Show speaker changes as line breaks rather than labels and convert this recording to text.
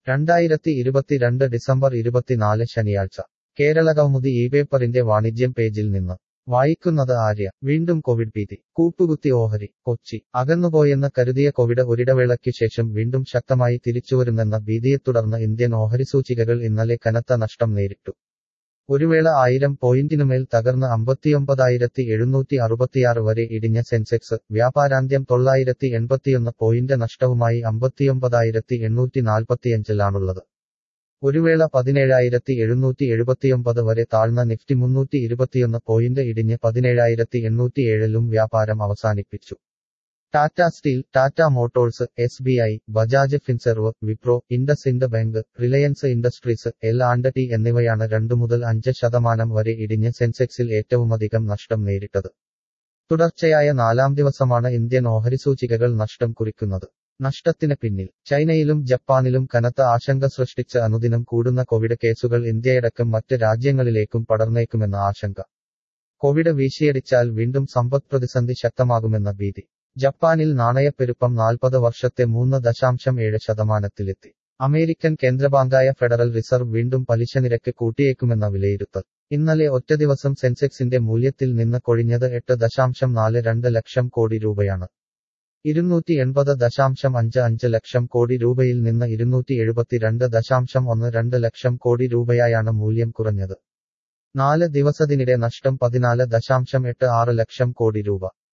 രണ്ടായിരത്തി ഇരുപത്തിരണ്ട് ഡിസംബർ ഇരുപത്തിനാല് ശനിയാഴ്ച കേരളകൗമുദി ഈ പേപ്പറിന്റെ വാണിജ്യം പേജിൽ നിന്ന് വായിക്കുന്നത് ആര്യ വീണ്ടും കോവിഡ് ഭീതി കൂപ്പുകുത്തി ഓഹരി കൊച്ചി അകന്നുപോയെന്ന് കരുതിയ കോവിഡ് ഒരിടവേളയ്ക്കു ശേഷം വീണ്ടും ശക്തമായി തിരിച്ചുവരുമെന്ന ഭീതിയെത്തുടർന്ന് ഇന്ത്യൻ ഓഹരി സൂചികകൾ ഇന്നലെ കനത്ത നഷ്ടം നേരിട്ടു ഒരു വേള ആയിരം പോയിന്റിനുമേൽ തകർന്ന് അമ്പത്തിയൊമ്പതായിരത്തി എഴുന്നൂറ്റി അറുപത്തിയാറ് വരെ ഇടിഞ്ഞ സെൻസെക്സ് വ്യാപാരാന്ത്യം തൊള്ളായിരത്തി എൺപത്തിയൊന്ന് പോയിന്റ് നഷ്ടവുമായി അമ്പത്തിയൊമ്പതായിരത്തി എണ്ണൂറ്റി നാൽപ്പത്തിയഞ്ചിലാണുള്ളത് ഒരു വേള പതിനേഴായിരത്തി എഴുന്നൂറ്റി എഴുപത്തിയൊമ്പത് വരെ താഴ്ന്ന നിഫ്റ്റി മുന്നൂറ്റി ഇരുപത്തിയൊന്ന് പോയിന്റ് ഇടിഞ്ഞ് പതിനേഴായിരത്തി എണ്ണൂറ്റിയേഴിലും വ്യാപാരം അവസാനിപ്പിച്ചു Tata steel Tata Motors S B I Bajaj Finserv Wipro IndusInd Bank Reliance Industries L and T എന്നിവയാണ് രണ്ടു മുതൽ അഞ്ച് ശതമാനം വരെ ഇടിഞ്ഞ് സെൻസെക്സിൽ ഏറ്റവുമധികം നഷ്ടം നേരിട്ടത് തുടർച്ചയായ നാലാം ദിവസമാണ് ഇന്ത്യൻ ഓഹരി സൂചികകൾ നഷ്ടം കുറിക്കുന്നത് നഷ്ടത്തിന് പിന്നിൽ ചൈനയിലും ജപ്പാനിലും കനത്ത ആശങ്ക സൃഷ്ടിച്ച് അനുദിനം കൂടുന്ന കോവിഡ് കേസുകൾ ഇന്ത്യയടക്കം മറ്റ് രാജ്യങ്ങളിലേക്കും പടർന്നേക്കുമെന്ന ആശങ്ക കോവിഡ് വീശിയടിച്ചാൽ വീണ്ടും സമ്പദ് പ്രതിസന്ധി ശക്തമാകുമെന്ന ഭീതി ജപ്പാനിൽ നാണയപ്പെരുപ്പം നാൽപ്പത് വർഷത്തെ മൂന്ന് ദശാംശം ഏഴ് ശതമാനത്തിലെത്തി അമേരിക്കൻ കേന്ദ്രബാങ്കായ ഫെഡറൽ റിസർവ് വീണ്ടും പലിശ നിരക്ക് കൂട്ടിയേക്കുമെന്ന വിലയിരുത്തൽ ഇന്നലെ ഒറ്റ ദിവസം സെൻസെക്സിന്റെ മൂല്യത്തിൽ നിന്ന് കൊഴിഞ്ഞത് എട്ട് ദശാംശം നാല് രണ്ട് ലക്ഷം കോടി രൂപയാണ് ഇരുന്നൂറ്റി എൺപത് ദശാംശം അഞ്ച് അഞ്ച് ലക്ഷം കോടി രൂപയിൽ നിന്ന് ഇരുന്നൂറ്റി എഴുപത്തിരണ്ട് ദശാംശം ഒന്ന് രണ്ട് ലക്ഷം കോടി രൂപയായാണ് മൂല്യം കുറഞ്ഞത് നാല് ദിവസത്തിനിടെ നഷ്ടം പതിനാല് ദശാംശം എട്ട് ആറ് ലക്ഷം കോടി രൂപ